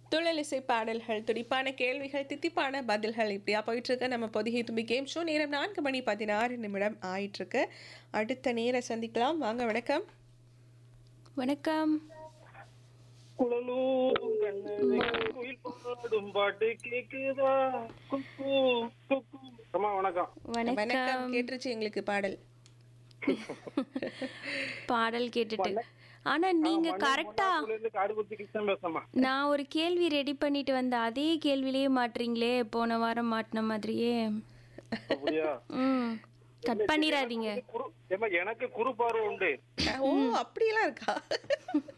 துள்ளலிசை பாடல்கள் துடிப்பான கேள்விகள் தித்திப்பான பதில்கள் இப்படியா போயிட்டு இருக்கு நம்ம பொதிகை தும்பி கேம் ஷோ நேரம் நான்கு மணி பதினாறு நிமிடம் ஆயிட்டு இருக்கு அடுத்த நேர சந்திக்கலாம் வாங்க வணக்கம் வணக்கம் குழலூரும் கண்ணனை குயில் பாடும் பாட்டு கேக்குதா குக்கு குக்கு அம்மா வணக்கம் வணக்கம் வணக்கம் கேட்டுருச்சு எங்களுக்கு பாடல் பாடல் கேட்டுட்டு ஆனா நீங்க கரெக்டா இருந்து காடுகுத்தி கிருஷ்ணன் பேசமா நான் ஒரு கேள்வி ரெடி பண்ணிட்டு வந்த அதே கேள்வியிலேயே மாட்டுறீங்களே போன வாரம் மாட்டின மாதிரியே அப்படியா ம் கட் பண்ணிடாதீங்க குரு ஏம்மா எனக்கு குறு பார்வை உண்டு ஓ அப்படியெல்லாம் இருக்கா